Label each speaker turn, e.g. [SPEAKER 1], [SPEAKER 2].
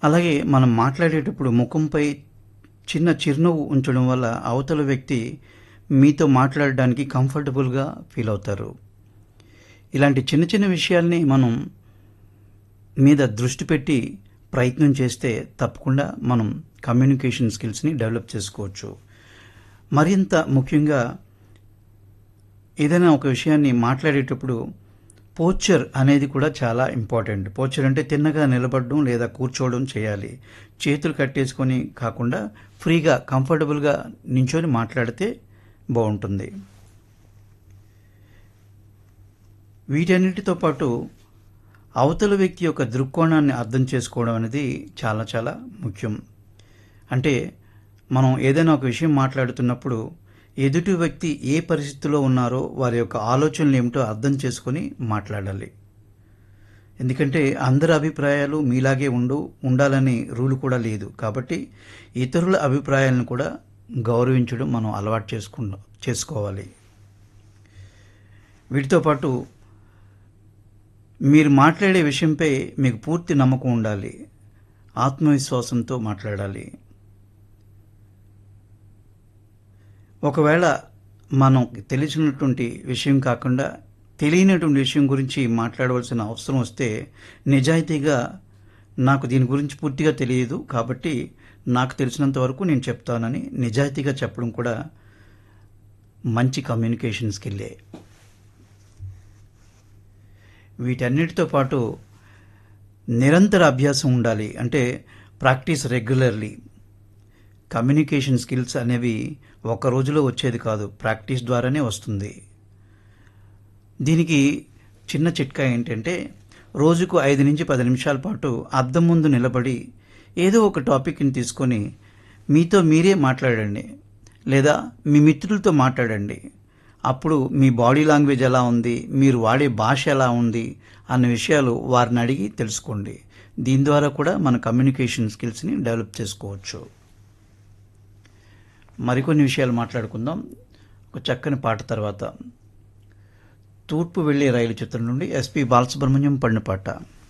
[SPEAKER 1] అలాగే మనం మాట్లాడేటప్పుడు ముఖంపై చిన్న చిరునవ్వు ఉంచడం వల్ల అవతల వ్యక్తి మీతో మాట్లాడడానికి కంఫర్టబుల్గా ఫీల్ అవుతారు ఇలాంటి చిన్న చిన్న విషయాల్ని మనం మీద దృష్టి పెట్టి ప్రయత్నం చేస్తే తప్పకుండా మనం కమ్యూనికేషన్ స్కిల్స్ని డెవలప్ చేసుకోవచ్చు మరింత ముఖ్యంగా ఏదైనా ఒక విషయాన్ని మాట్లాడేటప్పుడు పోచర్ అనేది కూడా చాలా ఇంపార్టెంట్ పోచర్ అంటే తిన్నగా నిలబడడం లేదా కూర్చోవడం చేయాలి చేతులు కట్టేసుకొని కాకుండా ఫ్రీగా కంఫర్టబుల్గా నించొని మాట్లాడితే బాగుంటుంది వీటన్నిటితో పాటు అవతల వ్యక్తి యొక్క దృక్కోణాన్ని అర్థం చేసుకోవడం అనేది చాలా చాలా ముఖ్యం అంటే మనం ఏదైనా ఒక విషయం మాట్లాడుతున్నప్పుడు ఎదుటి వ్యక్తి ఏ పరిస్థితిలో ఉన్నారో వారి యొక్క ఆలోచనలు ఏమిటో అర్థం చేసుకొని మాట్లాడాలి ఎందుకంటే అందరి అభిప్రాయాలు మీలాగే ఉండు ఉండాలని రూల్ కూడా లేదు కాబట్టి ఇతరుల అభిప్రాయాలను కూడా గౌరవించడం మనం అలవాటు చేసుకు చేసుకోవాలి వీటితో పాటు మీరు మాట్లాడే విషయంపై మీకు పూర్తి నమ్మకం ఉండాలి ఆత్మవిశ్వాసంతో మాట్లాడాలి ఒకవేళ మనం తెలిసినటువంటి విషయం కాకుండా తెలియనటువంటి విషయం గురించి మాట్లాడవలసిన అవసరం వస్తే నిజాయితీగా నాకు దీని గురించి పూర్తిగా తెలియదు కాబట్టి నాకు తెలిసినంత వరకు నేను చెప్తానని నిజాయితీగా చెప్పడం కూడా మంచి కమ్యూనికేషన్ స్కిల్లే వీటన్నిటితో పాటు నిరంతర అభ్యాసం ఉండాలి అంటే ప్రాక్టీస్ రెగ్యులర్లీ కమ్యూనికేషన్ స్కిల్స్ అనేవి ఒక రోజులో వచ్చేది కాదు ప్రాక్టీస్ ద్వారానే వస్తుంది దీనికి చిన్న చిట్కా ఏంటంటే రోజుకు ఐదు నుంచి పది నిమిషాల పాటు అద్దం ముందు నిలబడి ఏదో ఒక టాపిక్ని తీసుకొని మీతో మీరే మాట్లాడండి లేదా మీ మిత్రులతో మాట్లాడండి అప్పుడు మీ బాడీ లాంగ్వేజ్ ఎలా ఉంది మీరు వాడే భాష ఎలా ఉంది అన్న విషయాలు వారిని అడిగి తెలుసుకోండి దీని ద్వారా కూడా మన కమ్యూనికేషన్ స్కిల్స్ని డెవలప్ చేసుకోవచ్చు మరికొన్ని విషయాలు మాట్లాడుకుందాం ఒక చక్కని పాట తర్వాత తూర్పు వెళ్ళే రైలు చిత్రం నుండి ఎస్పి బాలసుబ్రహ్మణ్యం పడిన పాట